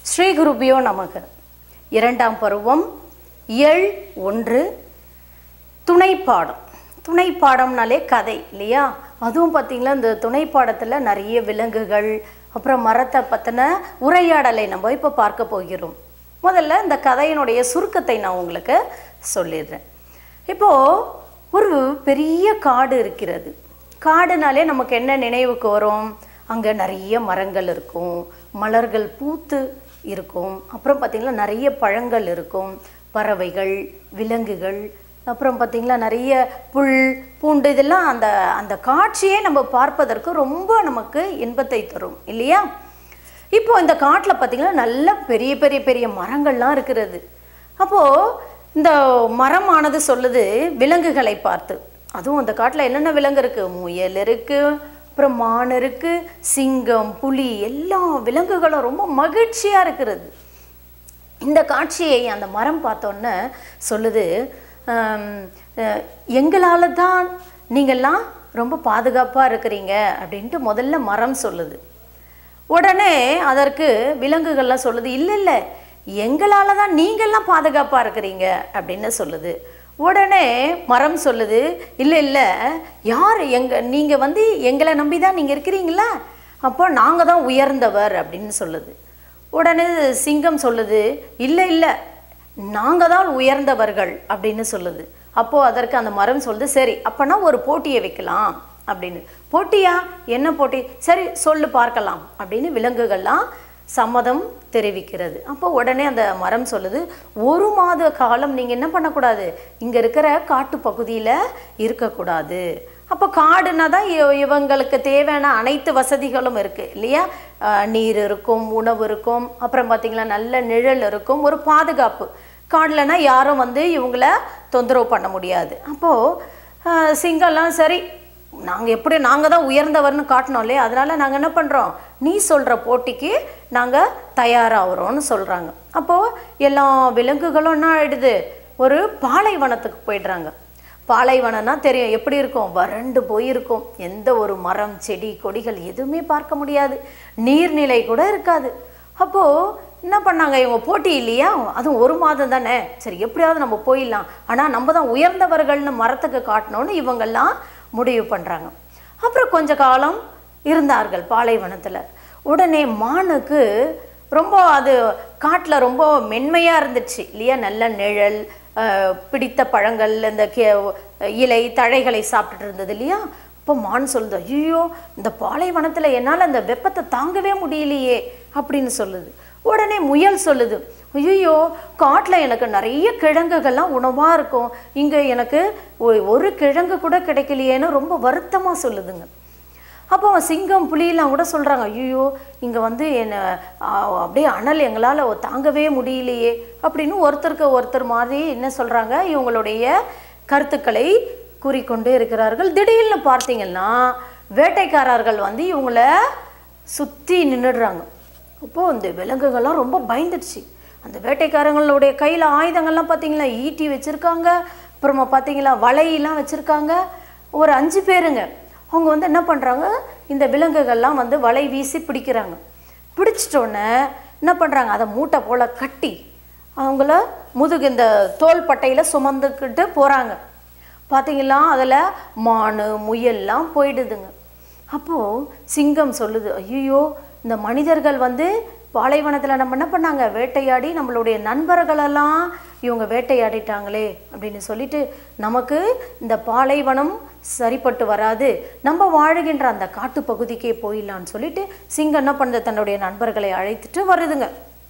ஸ்ரீ குருபியோ நமக இரண்டாம் பருவம் எள் ஒன்று துணை பாடம் துணை பாடம்னாலே கதை இல்லையா அதுவும் பார்த்தீங்களா இந்த துணை பாடத்தில் நிறைய விலங்குகள் அப்புறம் மரத்தை பற்றின உரையாடலை நம்ம இப்போ பார்க்க போகிறோம் முதல்ல இந்த கதையினுடைய சுருக்கத்தை நான் உங்களுக்கு சொல்லிடுறேன் இப்போது ஒரு பெரிய காடு இருக்கிறது காடுனாலே நமக்கு என்ன நினைவுக்கு வரும் அங்கே நிறைய மரங்கள் இருக்கும் மலர்கள் பூத்து இருக்கும் அப்புறம் பார்த்திங்கன்னா நிறைய பழங்கள் இருக்கும் பறவைகள் விலங்குகள் அப்புறம் பார்த்திங்களா நிறைய புல் பூண்டு இதெல்லாம் அந்த அந்த காட்சியே நம்ம பார்ப்பதற்கு ரொம்ப நமக்கு இன்பத்தை தரும் இல்லையா இப்போ இந்த காட்டில் பார்த்திங்கன்னா நல்ல பெரிய பெரிய பெரிய மரங்கள்லாம் இருக்கிறது அப்போது இந்த மரமானது சொல்லுது விலங்குகளை பார்த்து அதுவும் அந்த காட்டில் என்னென்ன விலங்கு இருக்குது முயல் இருக்குது அப்புறம் மான் இருக்குது சிங்கம் புலி எல்லா விலங்குகளும் ரொம்ப மகிழ்ச்சியாக இருக்கிறது இந்த காட்சியை அந்த மரம் பார்த்தோன்னே சொல்லுது எங்களால் தான் நீங்கள்லாம் ரொம்ப பாதுகாப்பாக இருக்கிறீங்க அப்படின்ட்டு முதல்ல மரம் சொல்லுது உடனே அதற்கு விலங்குகள்லாம் சொல்லுது இல்லை இல்லை எங்களால் தான் நீங்கள்லாம் பாதுகாப்பாக இருக்கிறீங்க அப்படின்னு சொல்லுது உடனே மரம் சொல்லுது இல்லை இல்லை யார் எங்கள் நீங்கள் வந்து எங்களை நம்பி தான் நீங்கள் இருக்கிறீங்களா அப்போ நாங்கள் தான் உயர்ந்தவர் அப்படின்னு சொல்லுது உடனே சிங்கம் சொல்லுது இல்லை இல்லை நாங்கள் தான் உயர்ந்தவர்கள் அப்படின்னு சொல்லுது அப்போது அதற்கு அந்த மரம் சொல்லுது சரி அப்போனா ஒரு போட்டியை வைக்கலாம் அப்படின்னு போட்டியா என்ன போட்டி சரி சொல்லு பார்க்கலாம் அப்படின்னு விலங்குகள்லாம் சம்மதம் தெரிவிக்கிறது அப்போ உடனே அந்த மரம் சொல்லுது ஒரு மாத காலம் நீங்கள் என்ன பண்ணக்கூடாது இங்கே இருக்கிற காட்டு பகுதியில் இருக்கக்கூடாது அப்போ காடுனா தான் இ- இவங்களுக்கு தேவையான அனைத்து வசதிகளும் இருக்குது இல்லையா அஹ் நீர் இருக்கும் உணவு இருக்கும் அப்புறம் பார்த்திங்களா நல்ல நிழல் இருக்கும் ஒரு பாதுகாப்பு காடுலனா யாரும் வந்து இவங்கள தொந்தரவு பண்ண முடியாது அப்போது சிங்கம்லாம் சரி நாங்கள் எப்படி நாங்கள் தான் உயர்ந்தவர்னு காட்டினோம் இல்லையா அதனால் நாங்கள் என்ன பண்ணுறோம் நீ சொல்கிற போட்டிக்கு நாங்கள் தயாராகிறோம்னு சொல்கிறாங்க அப்போது எல்லா விலங்குகளும் என்ன ஆயிடுது ஒரு பாலைவனத்துக்கு போயிடுறாங்க பாலைவனம்னா தெரியும் எப்படி இருக்கும் வறண்டு போயிருக்கும் எந்த ஒரு மரம் செடி கொடிகள் எதுவுமே பார்க்க முடியாது நீர்நிலை கூட இருக்காது அப்போது என்ன பண்ணாங்க இவங்க போட்டி இல்லையா அதுவும் ஒரு மாதம் தானே சரி எப்படியாவது நம்ம போயிடலாம் ஆனால் நம்ம தான் உயர்ந்தவர்கள்னு மரத்துக்கு காட்டணும்னு இவங்கெல்லாம் முடிவு பண்ணுறாங்க அப்புறம் கொஞ்ச காலம் இருந்தார்கள் பாலைவனத்தில் உடனே மானுக்கு ரொம்ப அது காட்டில் ரொம்ப மென்மையாக இருந்துச்சு இல்லையா நல்ல நிழல் அஹ், பிடித்த பழங்கள் இந்த கே இலை தழைகளை சாப்பிட்டுட்டு இருந்தது இல்லையா அப்போ மான் சொல்லுது ஐயோ இந்த பாலைவனத்தில் என்னால் அந்த வெப்பத்தை தாங்கவே முடியலையே அப்படின்னு சொல்லுது உடனே முயல் சொல்லுது ஐயோ காட்டில் எனக்கு நிறைய கிழங்குகள்லாம் உணவாக இருக்கும் இங்கே எனக்கு ஒ- ஒரு கிழங்கு கூட கிடைக்கலையேன்னு ரொம்ப வருத்தமாக சொல்லுதுங்க அப்போ சிங்கம் புலியெல்லாம் கூட சொல்கிறாங்க ஐயோ இங்கே வந்து என்னை ஆ, அப்படியே அனல் எங்களால் தாங்கவே முடியலையே அப்படின்னு ஒருத்தருக்கு ஒருத்தர் மாதிரி என்ன சொல்கிறாங்க இவங்களுடைய கருத்துக்களை கூறிக்கொண்டே இருக்கிறார்கள் திடீர்னு பார்த்தீங்கன்னா வேட்டைக்காரர்கள் வந்து இவங்கள சுற்றி நின்றுடுறாங்க அப்போது அந்த விலங்குகள்லாம் ரொம்ப பயந்துடுச்சு அந்த வேட்டைக்காரங்களுடைய கையில் ஆயுதங்கள்லாம் பார்த்தீங்களா ஈட்டி வச்சுருக்காங்க அப்புறமா பார்த்தீங்களா வலையெல்லாம் வச்சுருக்காங்க ஒரு அஞ்சு பேருங்க அவங்க வந்து என்ன பண்ணுறாங்க இந்த விலங்குகள்லாம் வந்து வலை வீசி பிடிக்கிறாங்க பிடிச்சிட்டோன்னே என்ன பண்ணுறாங்க அதை மூட்டை போல் கட்டி அவங்கள முதுகு இந்த தோல் பட்டையில் சுமந்துக்கிட்டு போகிறாங்க பார்த்தீங்களா அதில் மானு முயல்லாம் போயிடுதுங்க அப்போது சிங்கம் சொல்லுது ஐயோ இந்த மனிதர்கள் வந்து பாலைவனத்தில் நம்ம என்ன பண்ணாங்க வேட்டையாடி நம்மளுடைய நண்பர்களெல்லாம் இவங்க வேட்டையாடிட்டாங்களே அப்படின்னு சொல்லிட்டு நமக்கு இந்த பாலைவனம் சரிப்பட்டு வராது நம்ம வாழுகின்ற அந்த காட்டு பகுதிக்கே போயிடலான்னு சொல்லிட்டு சிங்கம் என்ன பண்ணுது தன்னுடைய நண்பர்களை அழைத்துட்டு வருதுங்க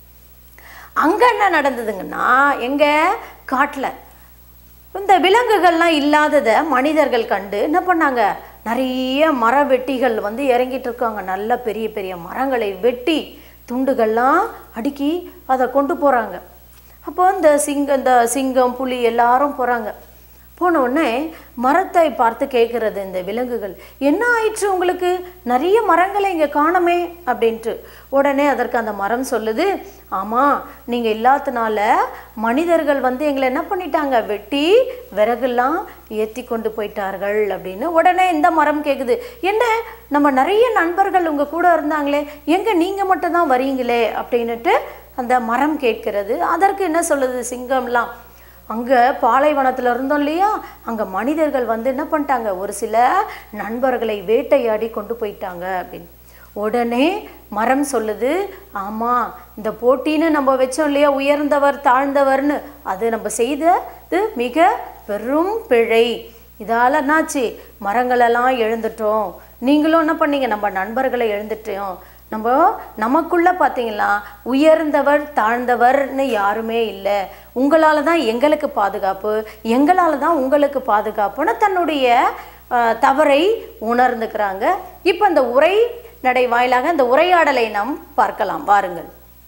அங்கே என்ன நடந்ததுங்கன்னா எங்க காட்டில் இந்த விலங்குகள்லாம் இல்லாததை மனிதர்கள் கண்டு என்ன பண்ணாங்க நிறைய மர வெட்டிகள் வந்து இறங்கிட்டு இருக்காங்க நல்ல பெரிய பெரிய மரங்களை வெட்டி துண்டுகள்லாம் அடுக்கி அதை கொண்டு போகிறாங்க அப்போ இந்த சிங்கம் இந்த சிங்கம் புலி எல்லாரும் போகிறாங்க போன உடனே மரத்தை பார்த்து கேட்குறது இந்த விலங்குகள் என்ன ஆயிற்று உங்களுக்கு நிறைய மரங்களை இங்கே காணோமே அப்படின்ட்டு உடனே அதற்கு அந்த மரம் சொல்லுது ஆமாம் நீங்கள் இல்லாதனால மனிதர்கள் வந்து எங்களை என்ன பண்ணிட்டாங்க வெட்டி விறகுலாம் ஏற்றி கொண்டு போயிட்டார்கள் அப்படின்னு உடனே இந்த மரம் கேட்குது என்ன நம்ம நிறைய நண்பர்கள் உங்கள் கூட இருந்தாங்களே எங்கே நீங்கள் மட்டும்தான் வரீங்களே அப்படின்னுட்டு அந்த மரம் கேட்கிறது அதற்கு என்ன சொல்லுது சிங்கம்லாம் அங்கே பாலைவனத்தில் இருந்தோம் இல்லையா அங்கே மனிதர்கள் வந்து என்ன பண்ணிட்டாங்க ஒரு சில நண்பர்களை வேட்டையாடி கொண்டு போயிட்டாங்க அப்படின்னு உடனே மரம் சொல்லுது ஆமாம் இந்த போட்டின்னு நம்ம வச்சோம் இல்லையா உயர்ந்தவர் தாழ்ந்தவர்னு அது நம்ம செய்தது மிக பெரும் பிழை இதால் என்னாச்சு மரங்களெல்லாம் எழுந்துட்டோம் நீங்களும் என்ன பண்ணீங்க நம்ம நண்பர்களை எழுந்துட்டோம் நம்ம நமக்குள்ள பார்த்தீங்களா உயர்ந்தவர் தாழ்ந்தவர்னு யாருமே இல்லை உங்களால் தான் எங்களுக்கு பாதுகாப்பு எங்களால் தான் உங்களுக்கு பாதுகாப்புன்னு தன்னுடைய அஹ், தவறை உணர்ந்துக்கிறாங்க இப்போ இந்த உரை நடை வாயிலாக இந்த உரையாடலை நாம் பார்க்கலாம் வாருங்கள்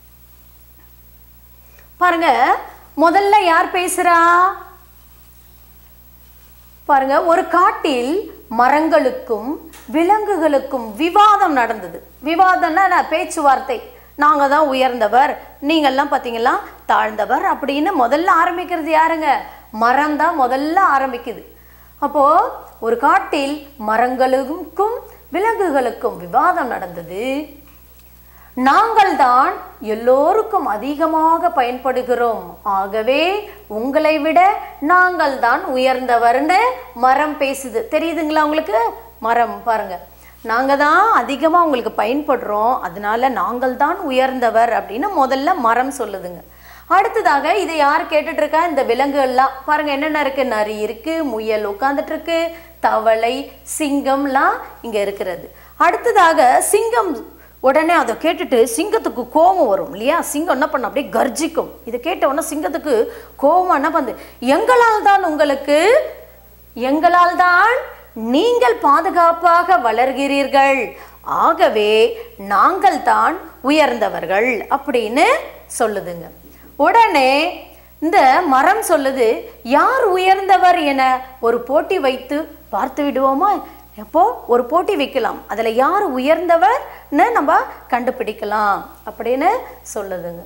பாருங்க முதல்ல யார் பேசுறா பாருங்க ஒரு காட்டில் மரங்களுக்கும் விலங்குகளுக்கும் விவாதம் நடந்தது விவாதம்னா என்ன? பேச்சுவார்த்தை நாங்கள் தான் உயர்ந்தவர் நீங்கள்லாம் பார்த்தீங்களா தாழ்ந்தவர் அப்படின்னு முதல்ல ஆரம்பிக்கிறது யாருங்க மரம் தான் முதல்ல ஆரம்பிக்குது அப்போ ஒரு காட்டில் மரங்களுக்கும் விலங்குகளுக்கும் விவாதம் நடந்தது நாங்கள் தான் எல்லோருக்கும் அதிகமாக பயன்படுகிறோம் ஆகவே உங்களை விட நாங்கள் தான் உயர்ந்தவர்னு மரம் பேசுது தெரியுதுங்களா உங்களுக்கு மரம் பாருங்க நாங்கள் தான் அதிகமாக உங்களுக்கு பயன்படுறோம் அதனால நாங்கள் தான் உயர்ந்தவர் அப்படின்னு முதல்ல மரம் சொல்லுதுங்க அடுத்ததாக இதை யார் கேட்டுட்டு இருக்கா இந்த விலங்குகள்லாம் பாருங்க என்னென்ன இருக்கு நரி இருக்கு முயல் உட்காந்துட்டு இருக்கு தவளை சிங்கம்லாம் இங்க இருக்கிறது அடுத்ததாக சிங்கம் உடனே அதை கேட்டுட்டு சிங்கத்துக்கு கோபம் வரும் இல்லையா சிங்கம் என்ன பண்ண அப்படியே கர்ஜிக்கும் இதை கேட்ட உடனே சிங்கத்துக்கு கோபம் என்ன பண்ணுது எங்களால் தான் உங்களுக்கு எங்களால் தான் நீங்கள் பாதுகாப்பாக வளர்கிறீர்கள் ஆகவே நாங்கள் தான் உயர்ந்தவர்கள் அப்படின்னு சொல்லுதுங்க உடனே இந்த மரம் சொல்லுது யார் உயர்ந்தவர் என ஒரு போட்டி வைத்து பார்த்து விடுவோமா எப்போ ஒரு போட்டி வைக்கலாம் அதில் யார் உயர்ந்தவர்னு நம்ம கண்டுபிடிக்கலாம் அப்படின்னு சொல்லுதுங்க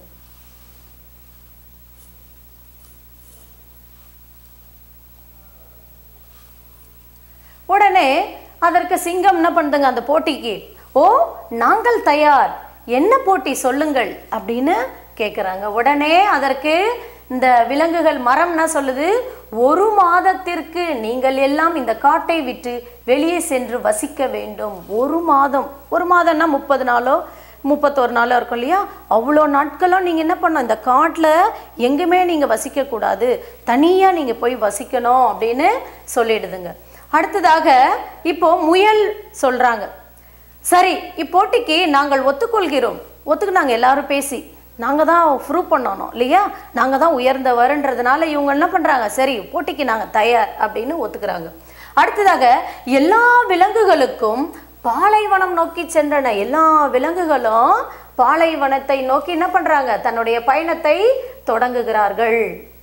உடனே அதற்கு சிங்கம் என்ன பண்ணுதுங்க அந்த போட்டிக்கு ஓ நாங்கள் தயார் என்ன போட்டி சொல்லுங்கள் அப்படின்னு கேட்குறாங்க உடனே அதற்கு இந்த விலங்குகள் மரம் என்ன சொல்லுது ஒரு மாதத்திற்கு நீங்கள் எல்லாம் இந்த காட்டை விட்டு வெளியே சென்று வசிக்க வேண்டும் ஒரு மாதம் ஒரு மாதம்னா முப்பது நாளோ முப்பத்தோரு நாளோ இருக்கும் இல்லையா அவ்வளோ நாட்களும் நீங்கள் என்ன பண்ணணும் இந்த காட்டில் எங்குமே நீங்கள் வசிக்கக்கூடாது தனியாக நீங்கள் போய் வசிக்கணும் அப்படின்னு சொல்லிடுதுங்க அடுத்ததாக இப்போ முயல் சொல்கிறாங்க சரி இப்போட்டிக்கு நாங்கள் ஒத்துக்கொள்கிறோம் ஒத்துக்குனாங்க எல்லாரும் பேசி நாங்கள் தான் ப்ரூவ் பண்ணணும் இல்லையா நாங்கள் தான் உயர்ந்தவர்ன்றதுனால இவங்க என்ன பண்ணுறாங்க சரி போட்டிக்கு நாங்கள் தயார் அப்படின்னு ஒத்துக்கிறாங்க அடுத்ததாக எல்லா விலங்குகளுக்கும் பாலைவனம் நோக்கி சென்றன எல்லா விலங்குகளும் பாலைவனத்தை நோக்கி என்ன பண்ணுறாங்க தன்னுடைய பயணத்தை தொடங்குகிறார்கள்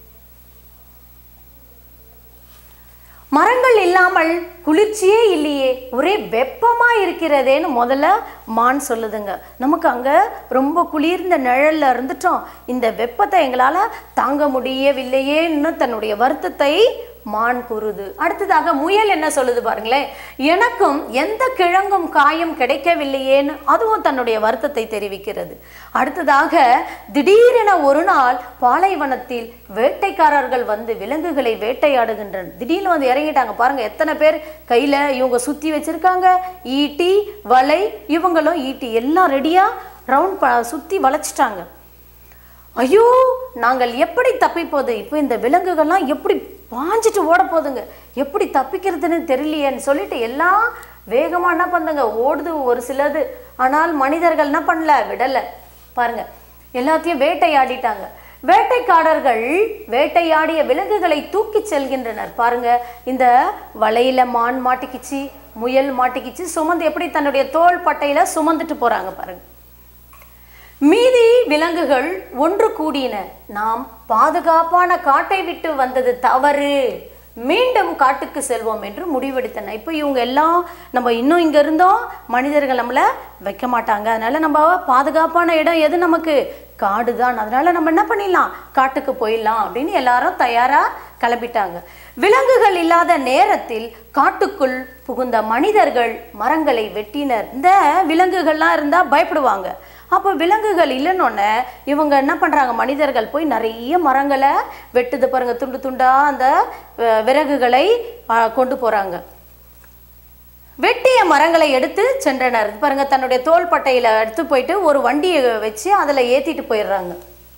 மரங்கள் இல்லாமல் குளிர்ச்சியே இல்லையே ஒரே வெப்பமா இருக்கிறதேன்னு முதல்ல மான் சொல்லுதுங்க நமக்கு அங்க ரொம்ப குளிர்ந்த நிழல்ல இருந்துட்டோம் இந்த வெப்பத்தை எங்களால தாங்க முடியவில்லையேன்னு தன்னுடைய வருத்தத்தை மான் கூறுது அடுத்ததாக முயல் என்ன சொல்லுது பாருங்களேன் எனக்கும் எந்த கிழங்கும் காயும் கிடைக்கவில்லையேன்னு அதுவும் தன்னுடைய வருத்தத்தை தெரிவிக்கிறது அடுத்ததாக திடீரென ஒரு நாள் பாலைவனத்தில் வேட்டைக்காரர்கள் வந்து விலங்குகளை வேட்டையாடுகின்றனர் திடீர்னு வந்து இறங்கிட்டாங்க பாருங்க எத்தனை பேர் கையில இவங்க சுத்தி வச்சிருக்காங்க ஈட்டி வலை இவங்களும் ஈட்டி எல்லாம் ரெடியா ரவுண்ட் ப சுத்தி வளைச்சிட்டாங்க ஐயோ நாங்கள் எப்படி தப்பிப்போது இப்போ இந்த விலங்குகள்லாம் எப்படி பாஞ்சிட்டு ஓட போகுதுங்க எப்படி தப்பிக்கிறதுன்னு தெரியலையேன்னு சொல்லிட்டு எல்லாம் வேகமாக என்ன பண்ணுங்க ஓடுது ஒரு சிலது ஆனால் மனிதர்கள் என்ன பண்ணல விடலை பாருங்க எல்லாத்தையும் வேட்டையாடிட்டாங்க வேட்டைக்காரர்கள் வேட்டையாடிய விலங்குகளை தூக்கி செல்கின்றனர் பாருங்க இந்த வலையில மான் மாட்டிக்கிச்சு முயல் மாட்டிக்கிச்சு சுமந்து எப்படி தன்னுடைய தோள் பட்டையில சுமந்துட்டு போறாங்க பாருங்க மீதி விலங்குகள் ஒன்று கூடின நாம் பாதுகாப்பான காட்டை விட்டு வந்தது தவறு மீண்டும் காட்டுக்கு செல்வோம் என்று முடிவெடுத்தன இப்போ இவங்க எல்லாம் நம்ம இன்னும் இங்க இருந்தோம் மனிதர்கள் நம்மளை வைக்க மாட்டாங்க அதனால நம்ம பாதுகாப்பான இடம் எது நமக்கு காடு தான் அதனால நம்ம என்ன பண்ணிடலாம் காட்டுக்கு போயிடலாம் அப்படின்னு எல்லாரும் தயாரா கிளம்பிட்டாங்க விலங்குகள் இல்லாத நேரத்தில் காட்டுக்குள் புகுந்த மனிதர்கள் மரங்களை வெட்டினர் இந்த விலங்குகள்லாம் இருந்தா பயப்படுவாங்க அப்போ விலங்குகள் இல்லைன்னொன்னே இவங்க என்ன பண்ணுறாங்க மனிதர்கள் போய் நிறைய மரங்களை வெட்டுது பாருங்க துண்டு துண்டா அந்த அஹ், விறகுகளை அஹ், கொண்டு போகிறாங்க வெட்டிய மரங்களை எடுத்து சென்றனர் பாருங்க தன்னுடைய தோள்பட்டையில எடுத்து போயிட்டு ஒரு வண்டியை வச்சு அதுல ஏத்திட்டு போயிடுறாங்க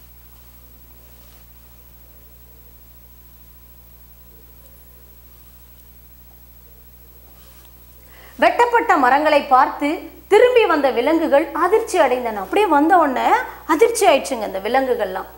வெட்டப்பட்ட மரங்களை பார்த்து திரும்பி வந்த விலங்குகள் அதிர்ச்சி அடைந்தன அப்படியே வந்த உடனே அதிர்ச்சி ஆயிடுச்சுங்க இந்த விலங்குகள்லாம்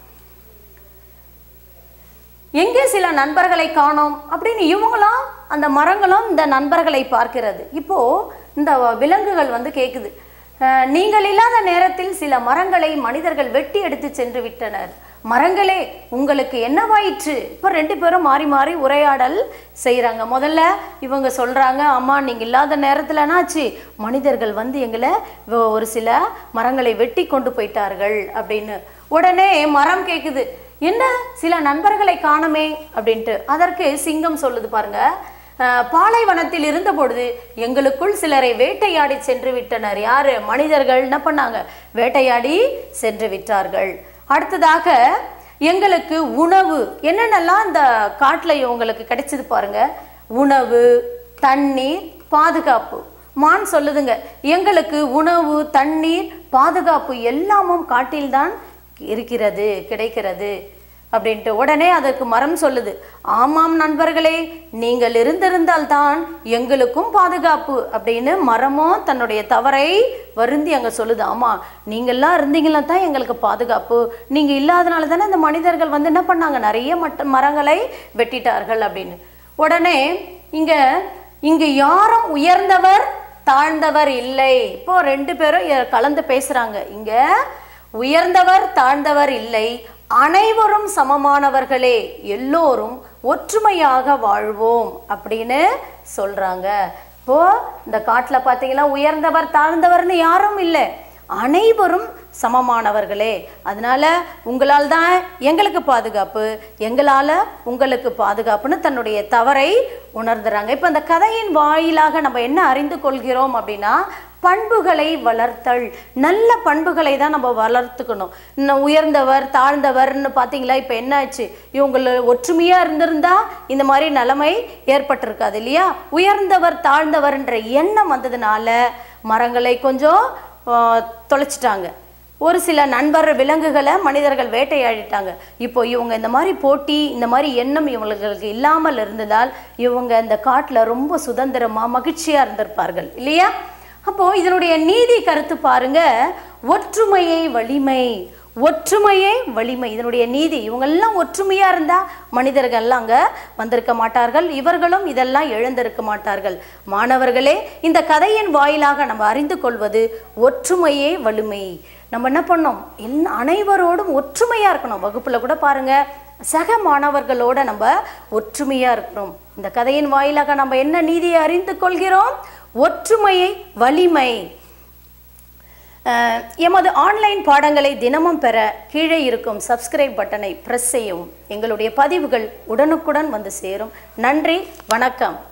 எங்கே சில நண்பர்களை காணோம் அப்படின்னு இவங்களாம் அந்த மரங்களும் இந்த நண்பர்களை பார்க்கிறது இப்போ இந்த விலங்குகள் வந்து கேக்குது அஹ், நீங்கள் இல்லாத நேரத்தில் சில மரங்களை மனிதர்கள் வெட்டி எடுத்து சென்று விட்டனர் மரங்களே உங்களுக்கு என்னவாயிற்று இப்போ ரெண்டு பேரும் மாறி மாறி உரையாடல் செய்கிறாங்க முதல்ல இவங்க சொல்கிறாங்க அம்மா நீங்கள் இல்லாத நேரத்தில் என்னாச்சு மனிதர்கள் வந்து எங்களை வ- ஒரு சில மரங்களை வெட்டி கொண்டு போயிட்டார்கள் அப்படின்னு உடனே மரம் கேட்குது என்ன சில நண்பர்களை காணமே அப்படின்ட்டு அதற்கு சிங்கம் சொல்லுது பாருங்க அஹ், பாலைவனத்தில் இருந்த பொழுது எங்களுக்குள் சிலரை வேட்டையாடி சென்று விட்டனர் யாரு மனிதர்கள் என்ன பண்ணாங்க வேட்டையாடி சென்று விட்டார்கள் அடுத்ததாக எங்களுக்கு உணவு என்னென்னலாம் இந்த காட்டுல இவங்களுக்கு கிடைச்சது பாருங்க உணவு தண்ணீர் பாதுகாப்பு மான் சொல்லுதுங்க எங்களுக்கு உணவு தண்ணீர் பாதுகாப்பு எல்லாமும் காட்டில்தான் இருக்கிறது கிடைக்கிறது அப்படின்ட்டு உடனே அதற்கு மரம் சொல்லுது ஆமாம் நண்பர்களே நீங்கள் இருந்திருந்தால் தான் எங்களுக்கும் பாதுகாப்பு அப்படின்னு மரமும் தன்னுடைய தவறை வருந்தி அங்கே சொல்லுது ஆமாம் நீங்கள்லாம் இருந்தீங்களா தான் எங்களுக்கு பாதுகாப்பு நீங்கள் இல்லாதனால தானே இந்த மனிதர்கள் வந்து என்ன பண்ணாங்க நிறைய மட்ட மரங்களை வெட்டிட்டார்கள் அப்படின்னு உடனே இங்க இங்கு யாரும் உயர்ந்தவர் தாழ்ந்தவர் இல்லை இப்போ ரெண்டு பேரும் இ- கலந்து பேசுறாங்க இங்க உயர்ந்தவர் தாழ்ந்தவர் இல்லை அனைவரும் சமமானவர்களே எல்லோரும் ஒற்றுமையாக வாழ்வோம் அப்படின்னு சொல்றாங்க இப்போ இந்த காட்டுல பார்த்தீங்கன்னா உயர்ந்தவர் தாழ்ந்தவர்னு யாரும் இல்லை அனைவரும் சமமானவர்களே அதனால உங்களால் தான் எங்களுக்கு பாதுகாப்பு எங்களால் உங்களுக்கு பாதுகாப்புன்னு தன்னுடைய தவறை உணர்ந்துறாங்க இப்போ இந்த கதையின் வாயிலாக நம்ம என்ன அறிந்து கொள்கிறோம் அப்படின்னா பண்புகளை வளர்த்தல் நல்ல பண்புகளை தான் நம்ம வளர்த்துக்கணும் இன்னும் உயர்ந்தவர் தாழ்ந்தவர்னு பார்த்தீங்களா இப்போ என்னாச்சு இவங்கள ஒற்றுமையாக இருந்திருந்தா இந்த மாதிரி நிலைமை ஏற்பட்டிருக்காது இல்லையா உயர்ந்தவர் தாழ்ந்தவர்ன்ற எண்ணம் வந்ததுனால மரங்களை கொஞ்சம் ஆ, தொலைச்சிட்டாங்க ஒரு சில நண்பர் விலங்குகளை மனிதர்கள் வேட்டையாடிட்டாங்க இப்போ இவங்க இந்த மாதிரி போட்டி இந்த மாதிரி எண்ணம் இவங்களுக்கு இல்லாமல் இருந்ததால் இவங்க இந்த காட்டில் ரொம்ப சுதந்திரமா மகிழ்ச்சியா இருந்திருப்பார்கள் இல்லையா அப்போ இதனுடைய நீதி கருத்து பாருங்க ஒற்றுமையை வலிமை ஒற்றுமையே வலிமை இதனுடைய நீதி இவங்கெல்லாம் ஒற்றுமையா இருந்தா மனிதர்கள்லாம் அங்க வந்திருக்க மாட்டார்கள் இவர்களும் இதெல்லாம் எழுந்திருக்க மாட்டார்கள் மாணவர்களே இந்த கதையின் வாயிலாக நம்ம அறிந்து கொள்வது ஒற்றுமையே வலிமை நம்ம என்ன பண்ணோம் எல்லா அனைவரோடும் ஒற்றுமையா இருக்கணும் வகுப்புல கூட பாருங்க சக மாணவர்களோட நம்ம ஒற்றுமையா இருக்கிறோம் இந்த கதையின் வாயிலாக நம்ம என்ன நீதியை அறிந்து கொள்கிறோம் ஒற்றுமையை வலிமை அஹ், எமது ஆன்லைன் பாடங்களை தினமும் பெற கீழே இருக்கும் சப்ஸ்கிரைப் பட்டனை பிரஸ் செய்யவும் எங்களுடைய பதிவுகள் உடனுக்குடன் வந்து சேரும் நன்றி வணக்கம்